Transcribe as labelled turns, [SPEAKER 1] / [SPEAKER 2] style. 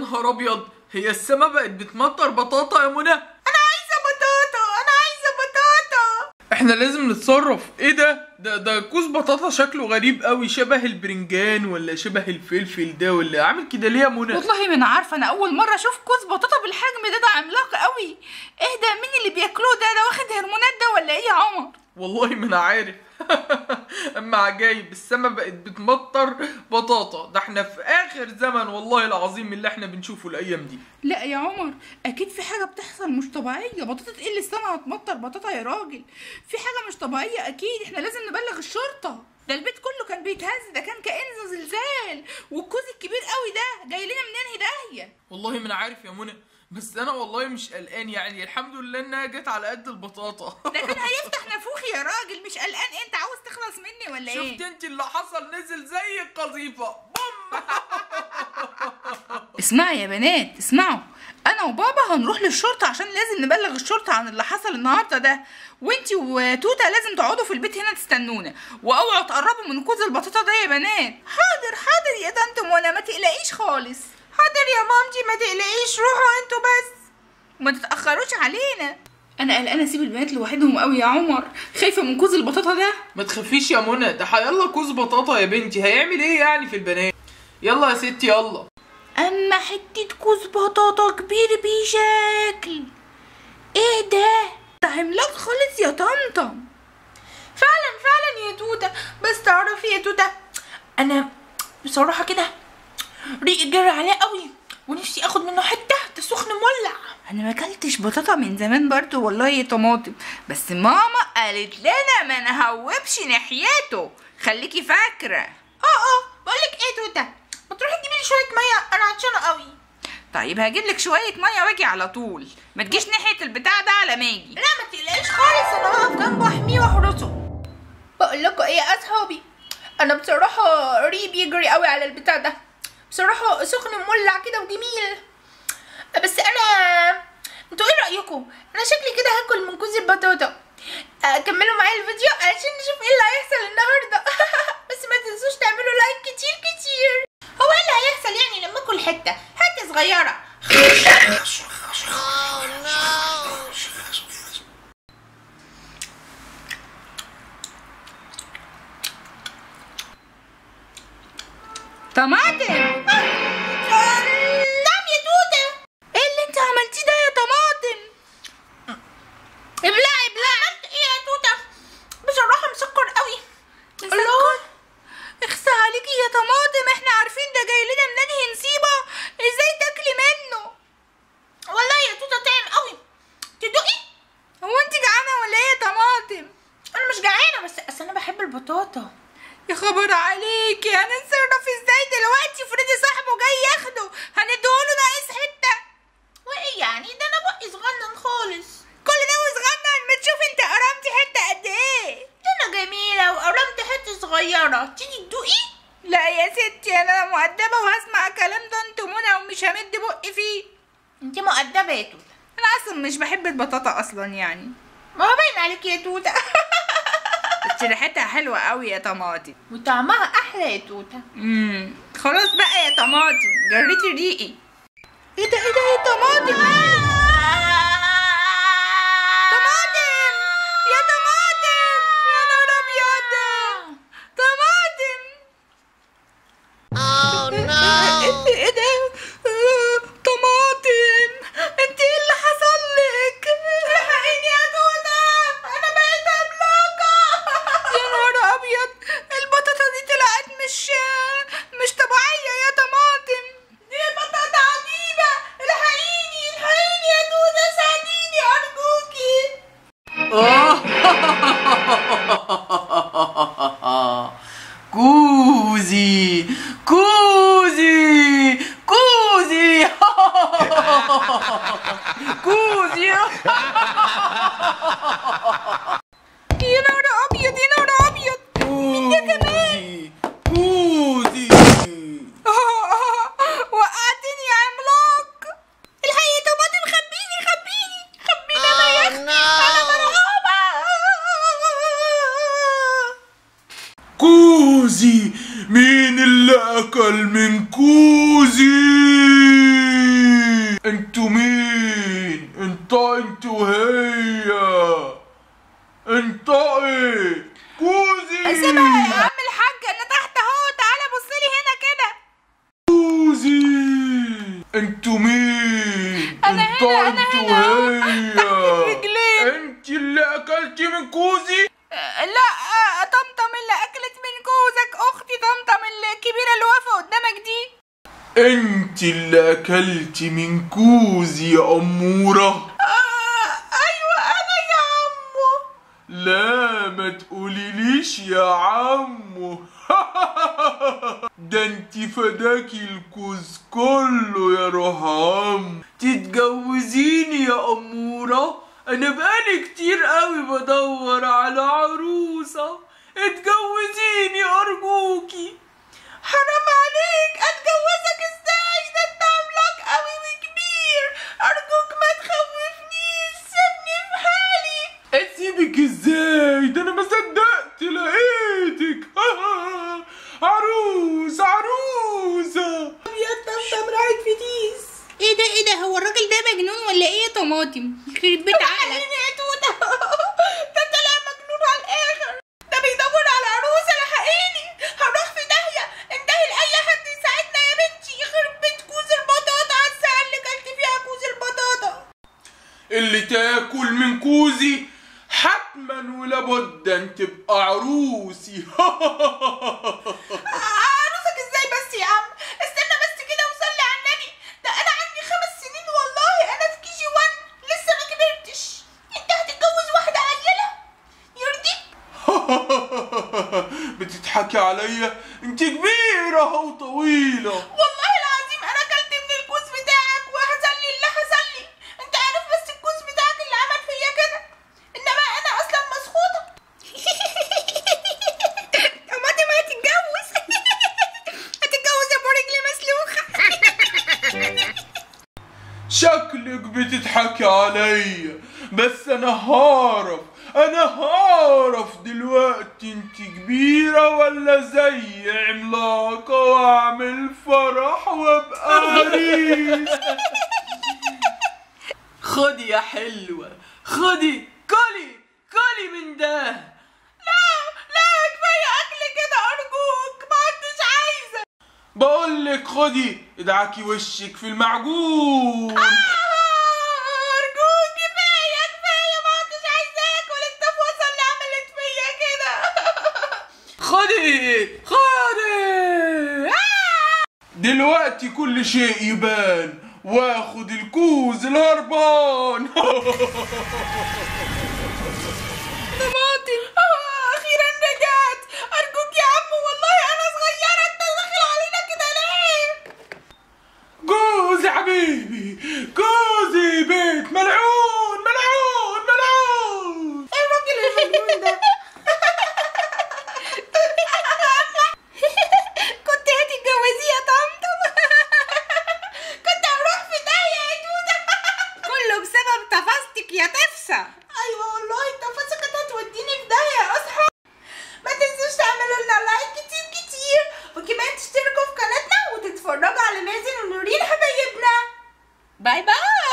[SPEAKER 1] نهار ابيض هي السما بقت بتمطر بطاطا يا منى
[SPEAKER 2] انا عايزه بطاطا انا عايزه بطاطا
[SPEAKER 1] احنا لازم نتصرف ايه ده ده ده كوز بطاطا شكله غريب قوي شبه البرنجان ولا شبه الفلفل ده ولا عامل كده ليه يا منى
[SPEAKER 2] والله ما انا عارفه انا اول مره اشوف كوز بطاطا بالحجم ده ده عملاق قوي ايه ده مين اللي بياكلوه ده ده واخد هرمونات ده ولا ايه يا عمر
[SPEAKER 1] والله ما انا عارف اما عجايب السما بقت بتمطر بطاطا ده احنا في اخر زمن والله العظيم اللي احنا بنشوفه الايام دي
[SPEAKER 2] لا يا عمر اكيد في حاجه بتحصل مش طبيعيه بطاطا ايه اللي السما هتمطر بطاطا يا راجل في حاجه مش طبيعيه اكيد احنا لازم نبلغ الشرطه ده البيت كله كان بيتهز ده كان كانه زلزال والكوز الكبير قوي ده جاي لنا منين داهيه
[SPEAKER 1] والله ما انا عارف يا منى بس انا والله مش قلقان يعني الحمد لله انها جت على قد البطاطا
[SPEAKER 2] ده كان هيفتح نافوخي يا راجل مش قلقان انت عاوز تخلص مني ولا ايه
[SPEAKER 1] شفت انت اللي حصل نزل زي القذيفه بوم
[SPEAKER 2] اسمعوا يا بنات اسمعوا انا وبابا هنروح للشرطه عشان لازم نبلغ الشرطه عن اللي حصل النهارده ده وانتي وتوته لازم تقعدوا في البيت هنا تستنونا واوعوا تقربوا من كوز البطاطا ده يا بنات حاضر حاضر يا طنط منى ما تقلقيش خالص حاضر يا مامتي ما تقلقيش روحوا انتوا بس ما تتاخروش علينا انا قلقانه اسيب البنات لوحدهم قوي يا عمر خايفه من كوز البطاطا ده
[SPEAKER 1] ما تخافيش يا منى ده هيلا كوز بطاطا يا بنتي هيعمل ايه يعني في البنات يلا يا ستي يلا
[SPEAKER 2] اما حتة كوز بطاطا كبير بشكل ايه ده ده عملاق خالص يا طمطم فعلا فعلا يا توتة بس تعرفي يا توتة انا بصراحة كده ريقي جرى عليه قوي ونفسي اخد منه حتة ده سخن مولع انا ما اكلتش بطاطا من زمان برضو والله يا طماطم بس ماما قالت لنا ما نهوبش ناحيته خليكي فاكرة اه اه بقولك ايه توتة ما تروحي تجيبي لي شوية مية انا عطشانة قوي طيب هجيب لك شوية مية واجي على طول ما تجيش ناحية البتاع ده على ما اجي لا ما تقلقيش خالص انا هقف جنبه احميه واحرسه بقول لكم ايه يا اصحابي انا بصراحة ريق بيجري قوي على البتاع ده بصراحة سخن مولع كده وجميل بس انا انتوا ايه رأيكم انا شكلي كده هاكل من كوز البطاطا آه، كملوا معايا الفيديو علشان نشوف ايه اللي هيحصل النهارده بس ما تنسوش تعملوا لايك كتير كتير هو ايه اللي هيحصل يعني لما اكل حته حته صغيره طماطم نعم يا توته ايه اللي انت عملتيه ده يا طماطم ابلعي ابلعي عملت ايه يا توته بصراحه مسكر قوي الله اخسى عليكي يا طماطم احنا عارفين ده جاي لنا من انهي نصيبه ازاي تاكلي منه والله يا توته طعم قوي تدوقي هو انت جعانه ولا ايه يا طماطم انا مش جعانه بس اصل انا بحب البطاطا يا خبر عليكي هنتصرف ازاي دلوقتي فريدي صاحبه جاي ياخده هنديهوله ناقص حته وايه يعني ده انا بقي صغنن خالص كل ده وصغنن ما تشوفي انت قرمتي حته قد ايه ده انا جميله وقرمت حته صغيره تيجي تدوقي لا يا ستي انا مؤدبه وهسمع كلام طنط منى ومش همد بقي فيه انت مؤدبه يا توته انا اصلا مش بحب البطاطا اصلا يعني ما هو باين عليك يا توته بس ريحتها حلوه قوي يا طماطم وطعمها احلى يا توته امم خلاص بقى يا طماطم جريتي ريقي ايه ده ايه ده يا طماطم طماطم يا طماطم يا نهار ابيض طماطم ايه ده آه، طماطم انت ايه اللي حصل لك الحقيني يا توته انا بقيت عملاقه يا نهار ابيض البطاطا دي طلعت مش مش طبيعيه يا طماطم دي بطاطا عجيبه الحقيني الحقيني يا توته ساعديني ارجوكي
[SPEAKER 1] كوزي كوزي كوزي كوزي
[SPEAKER 2] يا نهار ابيض يا نهار ابيض
[SPEAKER 1] كوزي كوزي
[SPEAKER 2] وقعتني يا عملاق الحقيقة يا طماطم خبيني خبيني خبيني انا يا اختي انا مرعوبة
[SPEAKER 1] كوزي مين اللي اكل من كوزي انتوا مين انت انت وهي انت ايه كوزي
[SPEAKER 2] سيبها يا عم الحاج انا تحت اهو تعالى بص لي هنا كده
[SPEAKER 1] كوزي انتوا مين
[SPEAKER 2] أنا
[SPEAKER 1] انت
[SPEAKER 2] هنا، أنا
[SPEAKER 1] انت
[SPEAKER 2] هنا.
[SPEAKER 1] وهي
[SPEAKER 2] تحت الرجلين.
[SPEAKER 1] انت اللي اكلتي من كوزي
[SPEAKER 2] آه، لا آه، طمطم اللي اكلت من جوزك اختي طمطم الكبيره اللي واقفه قدامك دي
[SPEAKER 1] انت اللي اكلتي من كوزي يا اموره
[SPEAKER 2] آه ايوه انا يا عمو
[SPEAKER 1] لا ما تقوليليش يا عمو ده انت فداكي الكوز كله يا روح عم تتجوزيني يا اموره انا بقالي كتير قوي بدور على عروسه اتجوزيني ارجوكي
[SPEAKER 2] حرام عليك اتجوزك ازاي ده انت عملاق قوي وكبير ارجوك ما تخوفنيش سيبني في حالي
[SPEAKER 1] اسيبك ازاي ده انا ما صدقت لقيتك عروس عروسه
[SPEAKER 2] يا طمطم راحت في ديس ايه ده ايه ده هو الراجل ده مجنون ولا ايه يا طماطم يخرب بيت عقلك يا توته ده طلع مجنون على الاخر ده بيدور على عروسه لحقيني هروح في داهيه انتهي لاي حد يساعدنا يا بنتي يخرب بيت كوز البطاطا على الساعه اللي كلت فيها كوز البطاطا
[SPEAKER 1] اللي تاكل من كوزي حتما ولابد ان تبقى عروسي
[SPEAKER 2] عروسك ازاي بس يا عم استنى بس كده وصلي على النبي ده انا عندي خمس سنين والله انا في كي جي 1 لسه ما كبرتش انت هتتجوز واحده عيله يرضيك
[SPEAKER 1] بتضحكي عليا انت كبيرة وطويلة
[SPEAKER 2] والله العظيم انا اكلت من الكوز بتاعك وحصل لي اللي حصل لي انت عارف بس الكوز بتاعك اللي عمل فيا كده انما انا اصلا مسخوطه طماطم هتتجوز هتتجوز ابو رجلي مسلوخه
[SPEAKER 1] شكلك بتضحكي عليا بس انا هعرف انا هعرف دلوقتي انت كبيرة ولا زي عملاقة واعمل فرح وابقى عريس خدي يا حلوة خدي كلي كلي من ده
[SPEAKER 2] لا لا كفايه اكل كده ارجوك ما عدتش عايزه
[SPEAKER 1] بقولك خدي ادعكي وشك في المعجون
[SPEAKER 2] ارجوك كفايه كفايه ما عدتش عايزه اكل التفوسه اللي عملت فيا كده
[SPEAKER 1] خدي خدي دلوقتي كل شيء يبان واخد الكوز الهربان
[SPEAKER 2] طماطم آه، اخيرا رجعت ارجوك يا عم والله انا صغيره انت داخل علينا كده ليه
[SPEAKER 1] جوزي حبيبي جوزي بيت ملعون ملعون ملعون
[SPEAKER 2] ايه الراجل المجنون ده كنت هتتجوزيه يا طمطم كنت هروح في داهيه يا توته كله بسبب تفاصتك يا تفسه ايوه والله التفاصيل كانت هتوديني في داهيه يا اصحاب ما تنسوش تعملوا لنا لايك كتير كتير وكمان تشتركوا في قناتنا وتتفرجوا على مازن ونورين حبايبنا باي باي